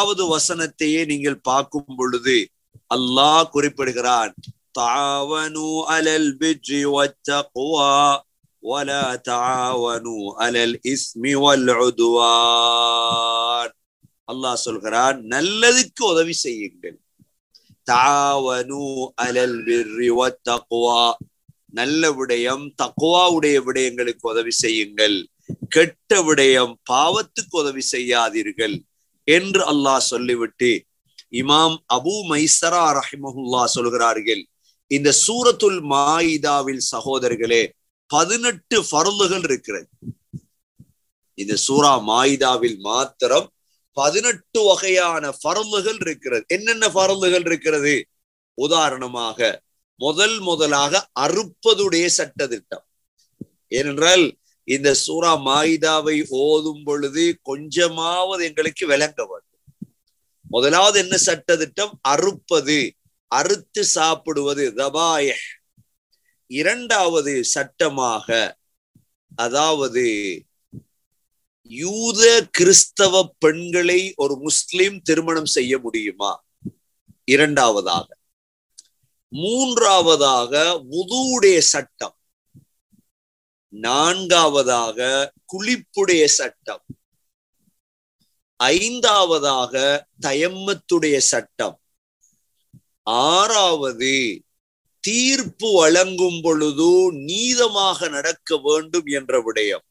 முதலாவது வசனத்தையே நீங்கள் பார்க்கும் பொழுது அல்லாஹ் குறிப்பிடுகிறான் தாவனு அலல் பிஜ்ரி வத்தக்வா ولا تعاونوا على الإثم والعدوان அல்லாஹ் சொல்கிறான் நல்லதுக்கு உதவி செய்யுங்கள் தாவனு அலல் பிர்ரி வத்தக்வா நல்ல விடயம் தக்குவாவுடைய விடயங்களுக்கு உதவி செய்யுங்கள் கெட்ட விடயம் பாவத்துக்கு உதவி செய்யாதீர்கள் என்று அல்லாஹ் சொல்லிவிட்டு இமாம் அபு மைசரா ரஹிமஹுல்லா சொல்கிறார்கள் இந்த சூரத்துல் மாயிதாவில் சகோதரர்களே பதினெட்டு பருந்துகள் இருக்கிறது இந்த சூரா மாயிதாவில் மாத்திரம் பதினெட்டு வகையான பருந்துகள் இருக்கிறது என்னென்ன பருந்துகள் இருக்கிறது உதாரணமாக முதல் முதலாக அறுப்பதுடைய சட்ட திட்டம் ஏனென்றால் இந்த சூரா மாயிதாவை ஓதும் பொழுது கொஞ்சமாவது எங்களுக்கு விளங்க வேண்டும் முதலாவது என்ன சட்ட திட்டம் அறுப்பது அறுத்து சாப்பிடுவது தபாய இரண்டாவது சட்டமாக அதாவது யூத கிறிஸ்தவ பெண்களை ஒரு முஸ்லிம் திருமணம் செய்ய முடியுமா இரண்டாவதாக மூன்றாவதாக உதுவுடைய சட்டம் நான்காவதாக குளிப்புடைய சட்டம் ஐந்தாவதாக தயம்மத்துடைய சட்டம் ஆறாவது தீர்ப்பு வழங்கும் பொழுது நீதமாக நடக்க வேண்டும் என்ற விடயம்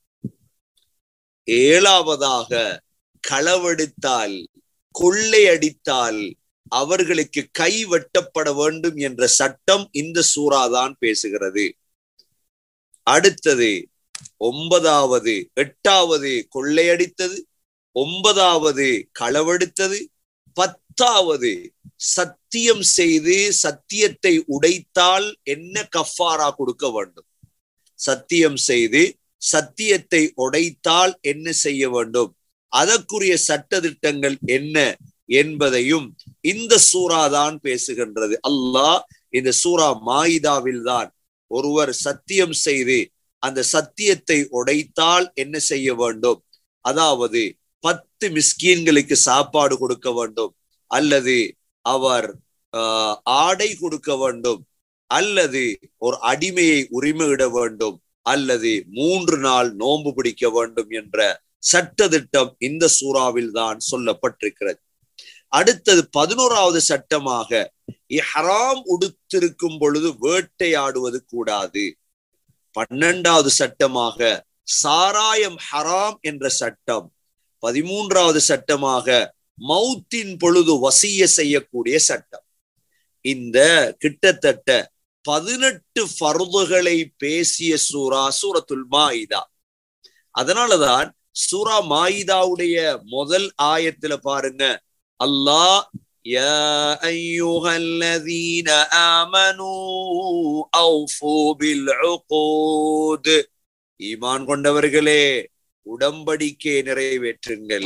ஏழாவதாக களவெடுத்தால் கொள்ளையடித்தால் அவர்களுக்கு கை வெட்டப்பட வேண்டும் என்ற சட்டம் இந்த சூறாதான் பேசுகிறது அடுத்தது ஒன்பதாவது எட்டாவது கொள்ளையடித்தது ஒன்பதாவது களவெடுத்தது பத்தாவது சத்தியம் செய்து சத்தியத்தை உடைத்தால் என்ன கஃபாரா கொடுக்க வேண்டும் சத்தியம் செய்து சத்தியத்தை உடைத்தால் என்ன செய்ய வேண்டும் அதற்குரிய சட்ட திட்டங்கள் என்ன என்பதையும் இந்த சூறா தான் பேசுகின்றது அல்லாஹ் இந்த சூறா மாயிதாவில் தான் ஒருவர் சத்தியம் செய்து அந்த சத்தியத்தை உடைத்தால் என்ன செய்ய வேண்டும் அதாவது பத்து மிஸ்கீன்களுக்கு சாப்பாடு கொடுக்க வேண்டும் அல்லது அவர் ஆடை கொடுக்க வேண்டும் அல்லது ஒரு அடிமையை உரிமையிட வேண்டும் அல்லது மூன்று நாள் நோன்பு பிடிக்க வேண்டும் என்ற சட்ட திட்டம் இந்த சூறாவில் தான் சொல்லப்பட்டிருக்கிறது அடுத்தது பதினோராவது சட்டமாக ஹராம் உடுத்திருக்கும் பொழுது வேட்டையாடுவது கூடாது பன்னெண்டாவது சட்டமாக சாராயம் ஹராம் என்ற சட்டம் பதிமூன்றாவது சட்டமாக மௌத்தின் பொழுது வசிய செய்யக்கூடிய சட்டம் இந்த கிட்டத்தட்ட பதினெட்டு ஃபர்துகளை பேசிய சூரா சூரத்துல் மாயிதா அதனாலதான் சூரா மாயிதாவுடைய முதல் ஆயத்துல பாருங்க அல்லாஹ் يا أيها الذين آمنوا أوفوا بالعقود ஈமான் கொண்டவர்களே உடம்படிக்கை நிறைவேற்றுங்கள்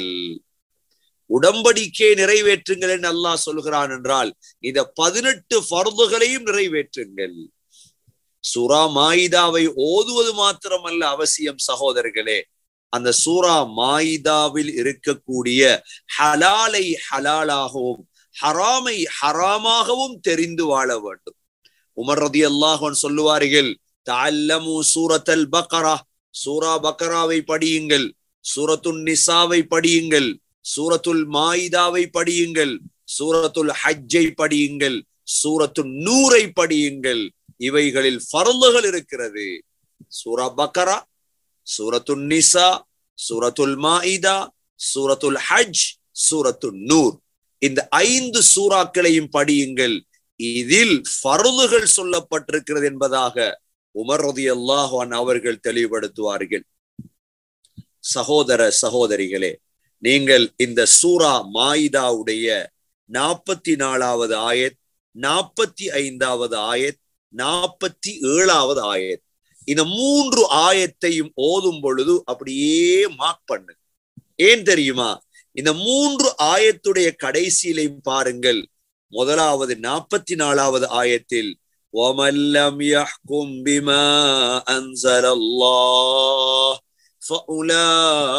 உடம்படிக்கை நிறைவேற்றுங்கள் என்று அல்லாஹ் சொல்கிறான் என்றால் இந்த பதினெட்டு பருதுகளையும் நிறைவேற்றுங்கள் சூரா மாயிதாவை ஓதுவது மாத்திரமல்ல அவசியம் சகோதரர்களே அந்த சூரா மாயிதாவில் இருக்கக்கூடிய ஹலாலை ஹலாலாகவும் ஹராமை ஹராமாகவும் தெரிந்து வாழ வேண்டும் உமர் ரதி அல்லாஹன் சொல்லுவார்கள் தல்லமு சூரத்தல் பக்கரா சூரா பக்கராவை படியுங்கள் சூரத்துல் நிசாவை படியுங்கள் சூரத்துல் மாயிதாவை படியுங்கள் சூரத்துல் ஹஜ்ஜை படியுங்கள் சூரத்துல் நூரை படியுங்கள் இவைகளில் பருந்துகள் இருக்கிறது சூரா பக்கரா சூரத்துல் நிசா சூரத்துல் மாயிதா சூரத்துல் ஹஜ் சூரத்துல் நூர் இந்த ஐந்து சூறாக்களையும் படியுங்கள் இதில் பருதுகள் சொல்லப்பட்டிருக்கிறது என்பதாக உமர் ரதி அல்லாஹான் அவர்கள் தெளிவுபடுத்துவார்கள் சகோதர சகோதரிகளே நீங்கள் இந்த சூரா மாயிதாவுடைய நாற்பத்தி நாலாவது ஆயத் நாற்பத்தி ஐந்தாவது ஆயத் நாற்பத்தி ஏழாவது ஆயத் இந்த மூன்று ஆயத்தையும் ஓதும் பொழுது அப்படியே மார்க் பண்ணு ஏன் தெரியுமா இந்த மூன்று ஆயத்துடைய கடைசியிலையும் பாருங்கள் முதலாவது நாற்பத்தி நாலாவது ஆயத்தில் وَمَنْ لَمْ يَحْكُمْ بِمَا أَنزَلَ اللَّهُ فَأُولَٰئِكَ